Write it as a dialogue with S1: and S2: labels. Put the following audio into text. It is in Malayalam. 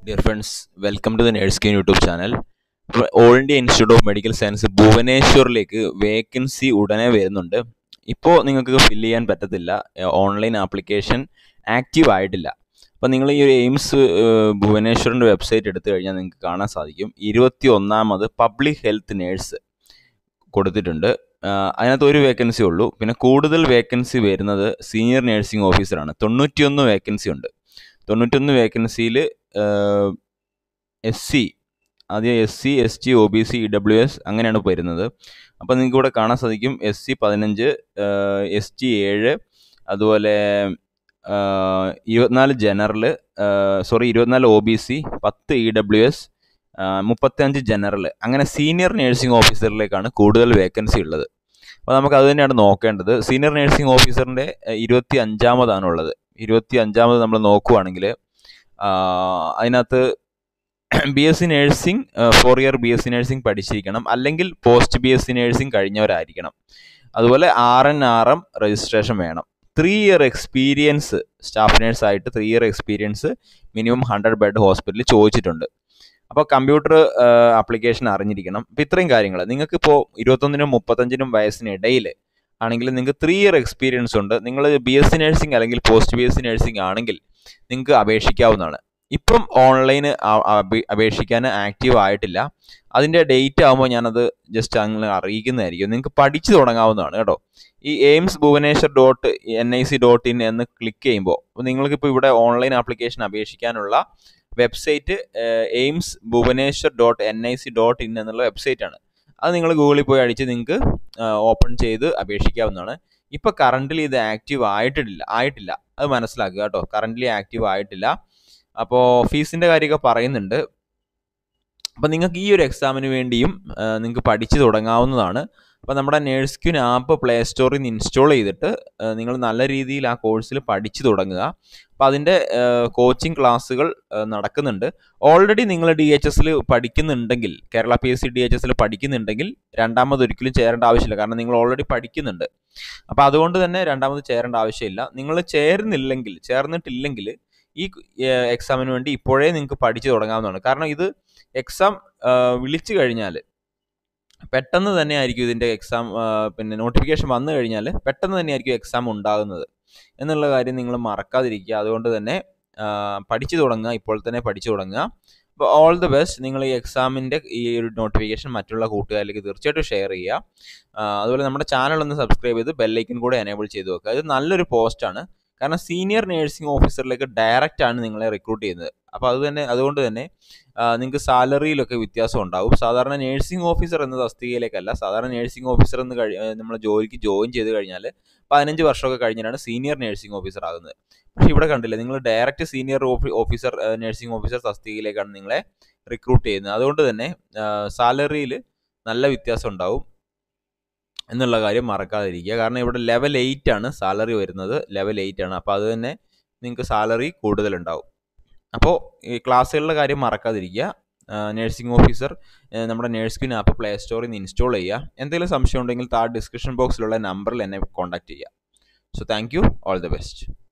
S1: dear friends welcome to the nurse queen YouTube channel all India institute of medical science ഭുവനേശ്വറിലേക്ക് വേക്കൻസി ഉടനെ വരുന്നുണ്ട് ഇപ്പോൾ നിങ്ങൾക്ക് ഫില്ല് ചെയ്യാൻ പറ്റത്തില്ല ഓൺലൈൻ ആപ്ലിക്കേഷൻ ആക്റ്റീവ് ആയിട്ടില്ല അപ്പോൾ നിങ്ങൾ ഈ ഒരു എയിംസ് ഭുവനേശ്വറിൻ്റെ വെബ്സൈറ്റ് എടുത്തു കഴിഞ്ഞാൽ നിങ്ങൾക്ക് കാണാൻ സാധിക്കും ഇരുപത്തി ഒന്നാമത് പബ്ലിക് ഹെൽത്ത് നേഴ്സ് കൊടുത്തിട്ടുണ്ട് അതിനകത്ത് ഒരു വേക്കൻസി ഉള്ളൂ പിന്നെ കൂടുതൽ വേക്കൻസി വരുന്നത് സീനിയർ നേഴ്സിംഗ് ഓഫീസറാണ് തൊണ്ണൂറ്റിയൊന്ന് വേക്കൻസി ഉണ്ട് തൊണ്ണൂറ്റൊന്ന് വേക്കൻസിയിൽ എസ് സി ആദ്യം S C S T O B C E W S അങ്ങനെയാണ് വരുന്നത് അപ്പോൾ നിങ്ങൾക്ക് ഇവിടെ കാണാൻ സാധിക്കും എസ് സി പതിനഞ്ച് എസ് ടി ഏഴ് അതുപോലെ ഇരുപത്തിനാല് ജനറൽ സോറി ഇരുപത്തിനാല് ഒ ബി സി പത്ത് ഇ ഡബ്ല്യു എസ് മുപ്പത്തഞ്ച് ജനറൽ അങ്ങനെ സീനിയർ നേഴ്സിംഗ് ഓഫീസറിലേക്കാണ് കൂടുതൽ വേക്കൻസി ഉള്ളത് അപ്പോൾ നമുക്ക് അത് തന്നെയാണ് നോക്കേണ്ടത് സീനിയർ നേഴ്സിംഗ് ഓഫീസറിൻ്റെ ഇരുപത്തി അഞ്ചാമതാണുള്ളത് ഇരുപത്തി അഞ്ചാമത് നമ്മൾ നോക്കുവാണെങ്കിൽ അതിനകത്ത് B S C nursing four year B S C nursing പഠിച്ചിരിക്കണം അല്ലെങ്കിൽ post B S C nursing കഴിഞ്ഞവരായിരിക്കണം അതുപോലെ R N R M registration വേണം three year experience staff nurse ആയിട്ട് three year experience minimum hundred bed ഹോസ്പിറ്റലിൽ ചോദിച്ചിട്ടുണ്ട് അപ്പോൾ കമ്പ്യൂട്ടർ ആപ്ലിക്കേഷൻ അറിഞ്ഞിരിക്കണം അപ്പോൾ ഇത്രയും കാര്യങ്ങൾ നിങ്ങൾക്ക് ഇപ്പോൾ ഇരുപത്തൊന്നിനും മുപ്പത്തഞ്ചിനും വയസ്സിനിടയിൽ ആണെങ്കിൽ നിങ്ങൾക്ക് ത്രീ ഇയർ എക്സ്പീരിയൻസ് ഉണ്ട് നിങ്ങൾ ബി എസ് സി നഴ്സിംഗ് അല്ലെങ്കിൽ post B S C nursing ആണെങ്കിൽ നിങ്ങൾക്ക് അപേക്ഷിക്കാവുന്നതാണ് ഇപ്പം ഓൺലൈൻ അപേക്ഷിക്കാൻ ആക്റ്റീവ് ആയിട്ടില്ല അതിൻ്റെ ഡേറ്റ് ആകുമ്പോൾ ഞാനത് ജസ്റ്റ് അങ്ങനെ അറിയിക്കുന്നതായിരിക്കും നിങ്ങൾക്ക് പഠിച്ചു തുടങ്ങാവുന്നതാണ് കേട്ടോ ഈ AIIMS Bhubaneswar dot N I C dot in എന്ന് ക്ലിക്ക് ചെയ്യുമ്പോൾ അപ്പോൾ നിങ്ങൾക്കിപ്പോൾ ഇവിടെ ഓൺലൈൻ ആപ്ലിക്കേഷൻ അപേക്ഷിക്കാനുള്ള website AIIMS Bhubaneswar dot N I C dot in എന്നുള്ള വെബ്സൈറ്റ് ആണ് അത് നിങ്ങൾ ഗൂഗിളിൽ പോയി അടിച്ച് നിങ്ങൾക്ക് ഓപ്പൺ ചെയ്ത് അപേക്ഷിക്കാവുന്നതാണ് ഇപ്പോൾ കറൻ്റിലി ഇത് ആക്റ്റീവ് ആയിട്ടില്ല ആയിട്ടില്ല അത് മനസ്സിലാക്കുക കേട്ടോ കറൻ്റിലി ആക്റ്റീവ് ആയിട്ടില്ല അപ്പോൾ ഫീസിൻ്റെ കാര്യമൊക്കെ പറയുന്നുണ്ട് അപ്പോൾ നിങ്ങൾക്ക് ഈ ഒരു എക്സാമിന് വേണ്ടിയും നിങ്ങൾക്ക് പഠിച്ചു തുടങ്ങാവുന്നതാണ് അപ്പോൾ നമ്മുടെ നേഴ്സ് ക്യൂൻ ആപ്പ് പ്ലേ സ്റ്റോറിൽ നിന്ന് ഇൻസ്റ്റാൾ ചെയ്തിട്ട് നിങ്ങൾ നല്ല രീതിയിൽ ആ കോഴ്സിൽ പഠിച്ചു തുടങ്ങുക അപ്പോൾ അതിൻ്റെ കോച്ചിങ് ക്ലാസ്സുകൾ നടക്കുന്നുണ്ട് ഓൾറെഡി നിങ്ങൾ ഡി എച്ച് എസിൽ പഠിക്കുന്നുണ്ടെങ്കിൽ Kerala P S C D H എസിൽ പഠിക്കുന്നുണ്ടെങ്കിൽ രണ്ടാമത് ഒരിക്കലും ചേരേണ്ട ആവശ്യമില്ല കാരണം നിങ്ങൾ ഓൾറെഡി പഠിക്കുന്നുണ്ട് അപ്പോൾ അതുകൊണ്ട് തന്നെ രണ്ടാമത് ചേരേണ്ട ആവശ്യമില്ല നിങ്ങൾ ചേരുന്നില്ലെങ്കിൽ ചേർന്നിട്ടില്ലെങ്കിൽ ഈ എക്സാമിന് വേണ്ടി ഇപ്പോഴേ നിങ്ങൾക്ക് പഠിച്ചു തുടങ്ങാവുന്നതാണ് കാരണം ഇത് എക്സാം വിളിച്ചു കഴിഞ്ഞാൽ പെട്ടെന്ന് തന്നെ ആയിരിക്കും ഇതിൻ്റെ എക്സാം പിന്നെ നോട്ടിഫിക്കേഷൻ വന്നു കഴിഞ്ഞാൽ പെട്ടെന്ന് തന്നെ ആയിരിക്കും എക്സാം ഉണ്ടാകുന്നത് എന്നുള്ള കാര്യം നിങ്ങൾ മറക്കാതിരിക്കുക അതുകൊണ്ട് തന്നെ പഠിച്ചു തുടങ്ങുക ഇപ്പോൾ തന്നെ പഠിച്ചു തുടങ്ങുക അപ്പോൾ ഓൾ ദി ബെസ്റ്റ് നിങ്ങൾ ഈ എക്സാമിൻ്റെ ഈ ഒരു നോട്ടിഫിക്കേഷൻ മറ്റുള്ള കൂട്ടുകാരിലേക്ക് തീർച്ചയായിട്ടും ഷെയർ ചെയ്യുക അതുപോലെ നമ്മുടെ ചാനൽ ഒന്ന് സബ്സ്ക്രൈബ് ചെയ്ത് ബെല്ലൈക്കൻ കൂടെ എനേബിൾ ചെയ്ത് വെക്കുക ഇത് നല്ലൊരു പോസ്റ്റാണ് കാരണം സീനിയർ നേഴ്സിംഗ് ഓഫീസറിലേക്ക് ഡയറക്റ്റ് ആണ് നിങ്ങളെ റിക്രൂട്ട് ചെയ്യുന്നത് അപ്പോൾ അത് തന്നെ അതുകൊണ്ട് തന്നെ നിങ്ങൾക്ക് സാലറിയിലൊക്കെ വ്യത്യാസം ഉണ്ടാവും സാധാരണ നേഴ്സിംഗ് ഓഫീസർ എന്ന തസ്തികയിലേക്കല്ല സാധാരണ നേഴ്സിംഗ് ഓഫീസർ എന്ന് കഴി നമ്മൾ ജോലിക്ക് ജോയിൻ ചെയ്ത് കഴിഞ്ഞാൽ പതിനഞ്ച് വർഷമൊക്കെ കഴിഞ്ഞാണ് സീനിയർ നേഴ്സിംഗ് ഓഫീസർ ആകുന്നത് പക്ഷേ ഇവിടെ കണ്ടില്ല നിങ്ങൾ direct senior officer nursing officer തസ്തികയിലേക്കാണ് നിങ്ങളെ റിക്രൂട്ട് ചെയ്യുന്നത് അതുകൊണ്ട് തന്നെ സാലറിയിൽ നല്ല വ്യത്യാസം ഉണ്ടാവും എന്നുള്ള കാര്യം മറക്കാതിരിക്കുക കാരണം ഇവിടെ ലെവൽ എയ്റ്റ് ആണ് സാലറി വരുന്നത് ലെവൽ എയ്റ്റ് ആണ് അപ്പോൾ അത് തന്നെ നിങ്ങൾക്ക് സാലറി കൂടുതലുണ്ടാവും അപ്പോൾ ഈ ക്ലാസ്സുകളുടെ കാര്യം മറക്കാതിരിക്കുക നഴ്സിംഗ് ഓഫീസർ നമ്മുടെ നേഴ്സ് ക്യൂൻ ആപ്പ് പ്ലേ സ്റ്റോറിൽ നിന്ന് ഇൻസ്റ്റാൾ ചെയ്യുക എന്തെങ്കിലും സംശയം ഉണ്ടെങ്കിൽ താഴെ ഡിസ്ക്രിപ്ഷൻ ബോക്സിലുള്ള നമ്പറിൽ എന്നെ കോൺടാക്ട് ചെയ്യുക so thank you all the best